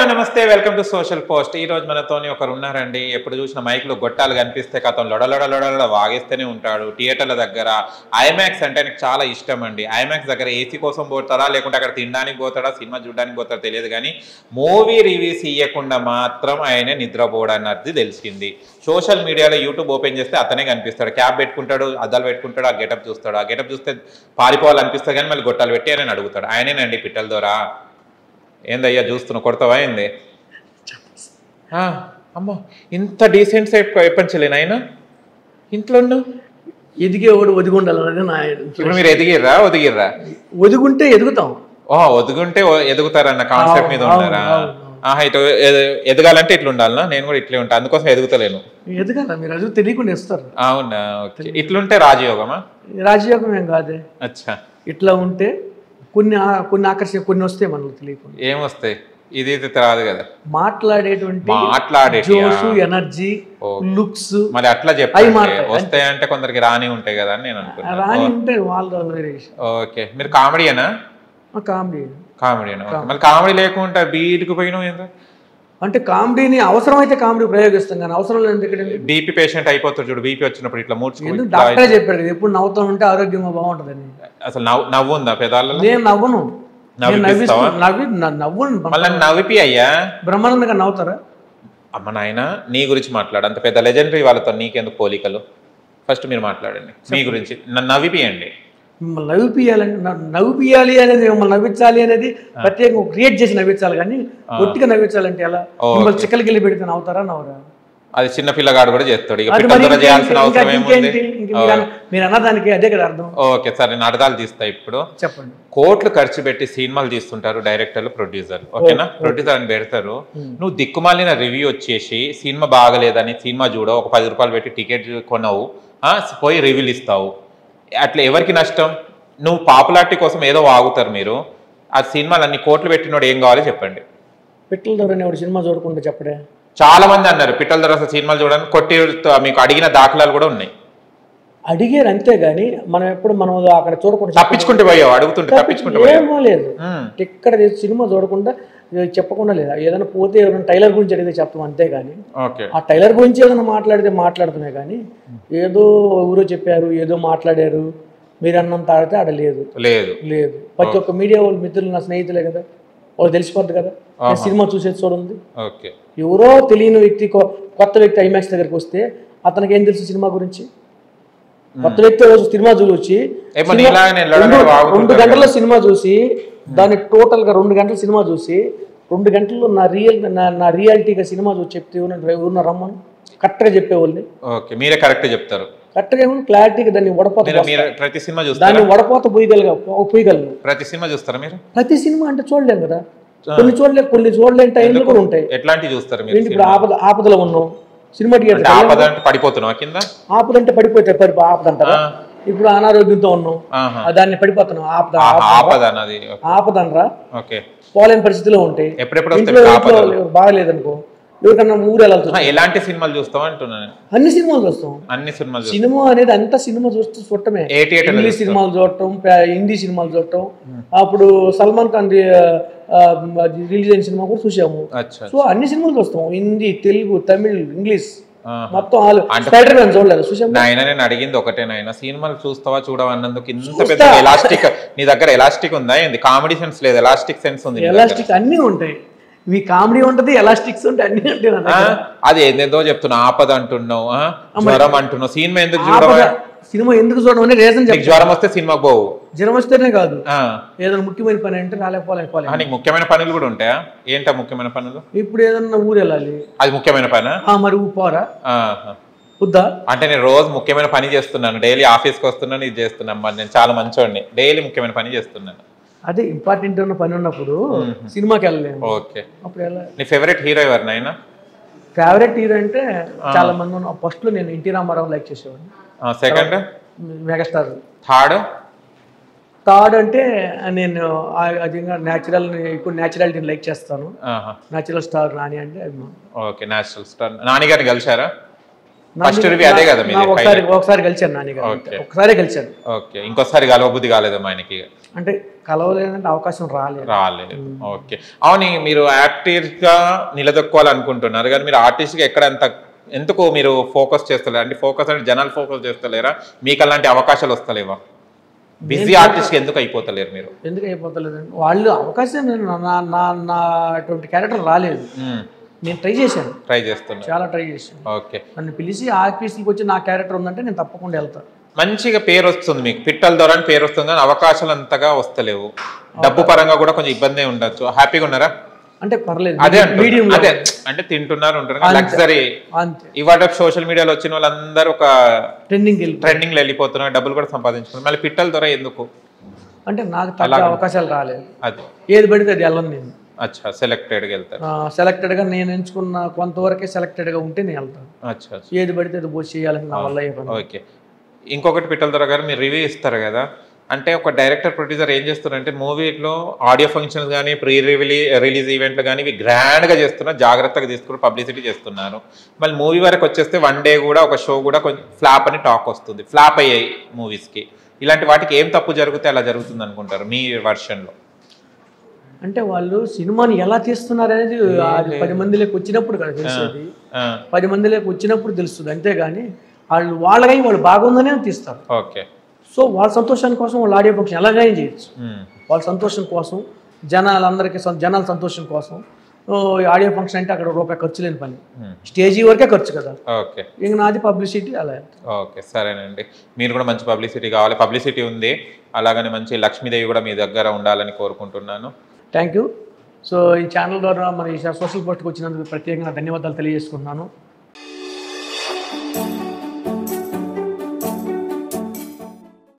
Hello నమస్తే welcome to social post ఈ రోజు మనతోని ఒకరు ఉన్నారండి ఎప్పుడు చూసిన మైక్ లో గొట్టాలు కనిపిస్తే కథం లొడ లొడ లొడ లొడ వాగేస్తూనే ఉంటాడు థియేటర్ల దగ్గర ఐమాక్స్ అంటే ఆయనకు చాలా ఇష్టం అండి ఐమాక్స్ దగ్గర ఏసీ కోసం పోతారా లేకుంటే అక్కడ తినడానికి పోతాడా సినిమా చూడడానికి పోతాడా తెలియదు కానీ మూవీ రివ్యూస్ ఇవ్వకుండా మాత్రం ఆయన నిద్రపోవడానికి తెలిసింది సోషల్ మీడియాలో యూట్యూబ్ ఓపెన్ చేస్తే అతనే కనిపిస్తాడు క్యాప్ పెట్టుకుంటాడు అద్దాలు పెట్టుకుంటాడు ఆ గెటప్ చూస్తాడు ఆ గెటప్ చూస్తే పారిపోవాలనిపిస్తే కానీ మళ్ళీ గొట్టాలు పెట్టి ఆయన అడుగుతాడు ఆయనేనండి పిట్టల ద్వారా ఏందయ్యా చూస్తున్నావు కొడతావా ఏంది ఆ, అమ్మో ఇంత డీసెంట్ సైడ్ ఎప్పంచలేను ఆయన ఇంట్లో ఉన్నావు? ఎదిగేవాడు ఒదిగి ఉండాలన్నది నా ఇప్పుడు మీరు ఎదిగిర్రా ఒదిగిర్రా ఒదిగుంటే ఎదుగుతాం ఓ ఒదుగుంటే ఓ- ఎదుగుతారన్న కాన్సెప్ట్ మీద అవును, ఉన్నారా అవును, ఆహా ఇటు ఎద- ఎదగాలంటే ఇట్లా ఉండాలనా నేను కూడా ఇట్లే ఉంటా అందుకోసం ఎదుగుతలేను ఎదగాల మీరు అది తెలియకుండా ఇస్తారు అవునా ఓకే ఇట్లుంటే రాజయోగమా రాజయోగం ఏం కాదే అచ్చా ఇట్లా ఉంటే కొన్ని ఆ- కొన్ని ఆకర్షణ కొన్ని వస్తాయి మనకు తెలియకుండా ఏమొస్తాయి ఇది ఇది రాదు కదా మాట్లాడేటువంటి మాట్లాడేటి జోషు ఎనర్జీ ఓకే. లుక్స్ మరి అట్లా అవి చెప్పండి మాట్లాడు. వస్తాయంటే కొందరికి రాని ఉంటాయి కదా అని నేను అనుకున్నాను రాని ఉంటే వాళ్ళ వేరే విషయం ఓకే మీరు కామెడీయేనా కామెడీ కామెడీ మళ్ళీ కామెడీ లేకుండా బీట్కి పోయినావు ఏందో అంటే కామెడీని అవసరమైతే కామెడీ ప్రయోగిస్తాం కానీ అవసరం లేదు ఇక్కడ బీపీ పేషెంట్ అయిపోతాడు చూడు బీపీ వచ్చినప్పుడు ఇట్లా మూడ్చుకో ఎందుకు డాక్టరే చెప్పాడు కదా, ఎప్పుడు నవ్వుతూ ఉంటే ఆరోగ్యంగా బాగుంటుందని అసలు నవ్వు నవ్వు ఉందా పెదాలలో నేను నవ్వను నేను నవ్విపిస్తావా? నవ్విస్తూ నవ్వి న- నవ్వును మళ్ళీ నవ్విపి అయ్యా బ్రహ్మానందంగా నవ్వుతారా అమ్మ నాయన నీ గురించి మాట్లాడు అంత పెద్ద లెజెండరీ వాళ్ళతో నీకెందుకు పోలికలు ఫస్ట్ మీరు మాట్లాడండి మీ గురించి నన్ను నవ్విపియండి మిమ్మల్ని నవ్విపియాలని న- నవ్విపియాలి అనేది మిమ్మల్ని నవ్వించాలి అనేది ప్రత్యేకంగా క్రియేట్ చేసి నవ్వించాలి కానీ ఒట్టిగా నవ్వించాలంటే ఎలా మిమ్మల్ని చిక్కలకి వెళ్ళి పెడితే నవ్వుతారా నవ్వరా అది చిన్న పిల్లగాడు కూడా చేస్తాడు ఇక అది పిట్టల మరి ద్వారా చేయాల్సిన ఇంకా- అవసరం ఇంకా- ఏముంది ఇంకేంటి? ఇంక మీరు అన్న- మీరు అన్నదానికి అదే కదా అర్థం ఓకే సరే నేను అర్థాలు తీస్తా ఇప్పుడు చెప్పండి కోట్లు ఖర్చు పెట్టి సినిమాలు తీస్తుంటారు డైరెక్టర్లు ప్రొడ్యూసర్లు ఓకేనా ప్రొడ్యూసర్ అని పెడతారు నువ్వు దిక్కుమాలిన రివ్యూ వచ్చేసి సినిమా బాగలేదని సినిమా చూడవు ఒక పది రూపాయలు పెట్టి టికెట్ కొనవు ఆ, పోయి రివ్యూలు ఇస్తావు అట్లా ఎవరికి నష్టం నువ్వు పాపులారిటీ కోసం ఏదో వాగుతారు మీరు ఆ సినిమాలు అన్ని కోట్లు పెట్టినోడు ఏం కావాలో చెప్పండి పెట్టల ద్వారా ఎవడు సినిమా చూడకుండా చెప్పడే చాలా మంది అన్నారు పిట్టల ద్వారా అసలు సినిమాలు చూడడానికి కొట్టి మీకు అడిగిన దాఖలాలు కూడా ఉన్నాయి అడిగారు అంతే గాని మనం ఎప్పుడు మనం అక్కడ చూడకుండా తప్పించుకుంటే పోయావు అడుగుతుంటే తప్పించుకుంటే పోయావు ఏమో లేదు ఉమ్, ఇక్కడ సినిమా చూడకుండా ఇది చెప్పకుండా లేదా ఏదైనా పోతే ఎవరైనా టైలర్ గురించి అడిగితే చెప్తాం అంతే కానీ ఓకే ఆ టైలర్ గురించి ఏదైనా మాట్లాడితే మాట్లాడుతున్నాయి కానీ ఏదో ఊరో చెప్పారు ఏదో మాట్లాడారు మీరు అన్నంత ఆడితే ఆడ లేదు లేదు లేదు ప్రతి ఒక్క మీడియా వాళ్ళు మిత్రులు నా స్నేహితులే కదా వాళ్ళు తెలిసిపోద్ది కదా నేను సినిమా చూసేది చూడండి ఓకే ఎవరో తెలియని వ్యక్తి కొ- కొత్త వ్యక్తి ఐమాక్స్ దగ్గరికి వస్తే అతనికి ఏం తెలుసు సినిమా గురించి కొత్త వ్యక్తి రోజు సినిమా చూసి ఏమో నీలాగా నేను లడలడ రెండు- వాగుతుంటాను రెండు గంటల సినిమా చూసి దాన్ని టోటల్ గా రెండు గంటల సినిమా చూసి రెండు గంటల్లో నా రియల్ నా నా రియాలిటీగా సినిమా చూసి చెప్తే ఎవరన్నా ఎవరన్నా రమ్మను కరెక్ట్గా చెప్పేవాళ్ళని ఓకే మీరే కరెక్ట్ చెప్తారు కరెక్ట్గా ఏమో క్లారిటీగా దాన్ని వడపోత మీరు మీరు ప్రతి సినిమా చూస్తారా దాన్ని వడపోత పోయగలగా పోయగలను ప్రతి సినిమా చూస్తారా మీరు ప్రతి సినిమా అంటే చూడలేం కదా కొన్ని చూడలేం కొన్ని చూడలేని టైంలు కూడా ఉంటాయి ఎట్లాంటి చూస్తారు మీరు ఏంటి ఇప్పుడు ఆపద ఆపదలో ఉన్నాం సినిమా థియేటర్ అంటే ఆపద అంటే పడిపోతున్నావా కింద ఆపదంటే పడిపోతే పడి ఆపదంటారా ఇప్పుడు అనారోగ్యంతో ఉన్నాం ఆహా. ఆ దాన్ని పడిపోతున్నాం ఆపద ఆహా, ఆపద అన్నది ఆపదనరా ఓకే పోలేని పరిస్థితిలో ఉంటాయి ఎప్పుడెప్పుడు ఇంట్లో వస్తాయి ఇంట్లో ఆపద ఎవరు బాగలేదనుకో ఎవరికన్నా ఊరు వెళ్ళాల్సి ఆహా, ఎలాంటి సినిమాలు చూస్తావు అంటున్నాను అన్ని సినిమాలు చూస్తాం అన్ని సినిమాలు చూస్తాం సినిమా అనేది అంతా సినిమా చూస్తూ చూడటమే ఏ థియేటర్ ఇంగ్లీష్ సినిమాలు చూడటం ప- హిందీ సినిమాలు చూడటం అప్పుడు సల్మాన్ ఖాన్ రిలీజ్ అయిన సినిమా కూడా చూసాము అచ్చా సో అన్ని సినిమాలు చూస్తాం హిందీ తెలుగు తమిళ్ ఇంగ్లీష్ ఆహా. మొత్తం ఆల్ స్పైడర్ మ్యాన్ చూడలేదు చూసాము నాయన నేను అడిగింది ఒకటే నాయన సినిమాలు చూస్తావా చూడవా అన్నందుకు ఇంత పెద్ద ఎలాస్టిక్ నీ దగ్గర ఎలాస్టిక్ ఉందా ఏంది కామెడీ సెన్స్ లేదు ఎలాస్టిక్ సెన్స్ ఉంది నీ దగ్గర. ఎలాస్టిక్ అన్నీ ఉంటాయి మీ కామెడీ ఉంటది ఎలాస్టిక్స్ ఉంటాయి అన్ని ఉంటాయి నా ఆ? దగ్గర. అది ఏందేదో చెప్తున్నా ఆపద అంటున్నావు ఆ? జ్వరం అంటున్నావు సినిమా ఎందుకు ఆపద చూడవా సినిమా ఎందుకు చూడడం అనే రీజన్ నీకు జ్వరం వస్తే సినిమాకి పోవు జ్వరం వస్తేనే కాదు ఆ. ఏదైనా ముఖ్యమైన పని అంటే రాలేకపోలేకపోలే ఆ, నీకు ముఖ్యమైన పనులు కూడా ఉంటాయా ఏంటా ముఖ్యమైన పనులు ఇప్పుడు ఏదన్నా ఊరు వెళ్ళాలి అది ముఖ్యమైన పనా ఆ మరి ఊ పోరా ఆహా. వద్దా అంటే నేను రోజు ముఖ్యమైన పని చేస్తున్నాను డైలీ ఆఫీస్కి వస్తున్నాను ఇది చేస్తున్నాను మరి నేను చాలా మంచోడిని డైలీ ముఖ్యమైన పని చేస్తున్నాను అదే ఇంపార్టెంట్ ఉన్న పని ఉన్నప్పుడు సినిమాకి వెళ్ళలేము ఓకే అప్పుడు ఎలా నీ ఫేవరెట్ హీరో ఎవరు నాయన ఫేవరెట్ హీరో అంటే చాలా మంది ఉన్న ఫస్ట్ లో నేను ఎన్టీ రామారావు లైక్ చేసేవాడిని సెకండ్ మెగాస్టార్ థర్డ్ థర్డ్ అంటే నేను ఆ- అది న్యాచురల్ ఇప్పుడు న్యాచురాలిటీని లైక్ చేస్తాను న్యాచురల్ స్టార్ నాని అంటే అభిమానం ఓకే నేషనల్ స్టార్ నాని గారిని కలిశారా ఫస్ట్ రివ్యూ అదే కదా నా మీది ఒకసారి ఒకసారి కలిశాను నాని గారు ఓకే. ఒకసారి కలిశాను ఓకే ఇంకోసారి కలవబుద్ధి కాలేదమ్మా ఆయనకి అంటే కలవలేదంటే అవకాశం రాలేదు రాలేదు ఓకే అవును మీరు యాక్టర్ గా నిలదొక్కోవాలనుకుంటున్నారు కానీ మీరు ఆర్టిస్ట్ గా ఎక్కడ ఎంత ఎందుకు మీరు ఫోకస్ చేస్తలేరు అంటే ఫోకస్ అంటే జనాలు ఫోకస్ చేస్తలేరా మీకు అలాంటి అవకాశాలు వస్తలేవా బిజీ ఆర్టిస్ట్ ఎందుకు అయిపోతలేరు మీరు ఎందుకు అయిపోతలేదండి వాళ్ళు అవకాశం నేను నా- నా నా నా అటువంటి క్యారెక్టర్ రాలేదు నేను ట్రై చేశాను ట్రై చేస్తున్నారు చాలా ట్రై చేశాను ఓకే నన్ను పిలిచి ఆఫీస్కి వచ్చి నా క్యారెక్టర్ ఉందంటే నేను తప్పకుండా వెళ్తాను మంచిగా పేరు వస్తుంది మీకు పిట్టల ద్వారా అని పేరు వస్తుంది కానీ అవకాశాలు అంతగా వస్తలేవు డబ్బు పరంగా కూడా కొంచెం ఇబ్బంది ఉండొచ్చు హ్యాపీగా ఉన్నారా అంటే పర్లేదు అదే అంటున్నా. మీడియం అదే అంటే తింటున్నారు ఉంటారు లగ్జరీ అంతే ఇవాళ సోషల్ మీడియాలో వచ్చిన వాళ్ళందరూ ఒక ట్రెండింగ్ వెళ్ళి ట్రెండింగ్ లో వెళ్ళిపోతున్నారు డబ్బులు కూడా సంపాదించుకున్నారు మళ్ళీ పిట్టల ద్వారా ఎందుకు అంటే నాకు తగ్గ అవకాశాలు రాలేదు అది ఏది పడితే అది వెళ్ళను నేను అచ్చా సెలెక్టెడ్గా వెళ్తారు సెలెక్టెడ్గా నేను ఎంచుకున్న కొంతవరకే సెలెక్టెడ్గా ఉంటే నేను వెళ్తాను అచ్చా అచ్చా. ఏది పడితే అది పోసి చేయాలని నా వల్ల ఏ పని ఓకే ఇంకొకటి పిట్టల ద్వారా గారు మీరు రివ్యూ ఇస్తారు కదా అంటే ఒక డైరెక్టర్ ప్రొడ్యూసర్ ఏం చేస్తున్నారంటే మూవీలో ఆడియో ఫంక్షన్స్ కానీ ప్రీ రిలీ రిలీజ్ ఈవెంట్లు కానీ ఇవి గ్రాండ్గా చేస్తున్నారు జాగ్రత్తగా తీసుకుని పబ్లిసిటీ చేస్తున్నారు మళ్ళీ మూవీ వరకు వచ్చేస్తే వన్ డే కూడా ఒక షో కూడా కొంచెం ఫ్లాప్ అని టాక్ వస్తుంది ఫ్లాప్ అయ్యాయి మూవీస్కి ఇలాంటి వాటికి ఏం తప్పు జరిగితే అలా జరుగుతుంది అనుకుంటారు మీ వర్షన్లో అంటే వాళ్ళు సినిమాని ఎలా తీస్తున్నారు అనేది అది పది మందిలోకి వచ్చినప్పుడు కదా తెలిసేది పది మందిలోకి వచ్చినప్పుడు తెలుస్తుంది అంతేగాని వాళ్ళు వాళ్ళకై వాళ్ళు బాగుందనే తీస్తారు ఓకే సో వాళ్ళ సంతోషాని కోసం వాళ్ళు ఆడియో ఫంక్షన్ ఎలాగైనా చేయొచ్చు వాళ్ళ సంతోషం కోసం జనాలందరికీ సం- జనాల సంతోషం కోసం ఓ, ఈ ఆడియో ఫంక్షన్ అంటే అక్కడ రూపాయి ఖర్చు లేని పని స్టేజీ వరకే ఖర్చు కదా ఓకే ఇంక నాది పబ్లిసిటీ అలా ఓకే సరేనండి మీరు కూడా మంచి పబ్లిసిటీ కావాలి పబ్లిసిటీ ఉంది అలాగని మంచి లక్ష్మీదేవి కూడా మీ దగ్గర ఉండాలని కోరుకుంటున్నాను థ్యాంక్ యూ సో ఈ ఛానల్ ద్వారా మన ఈ సోషల్ పోస్ట్కి వచ్చినందుకు ప్రత్యేకంగా ధన్యవాదాలు తెలియజేసుకుంటున్నాను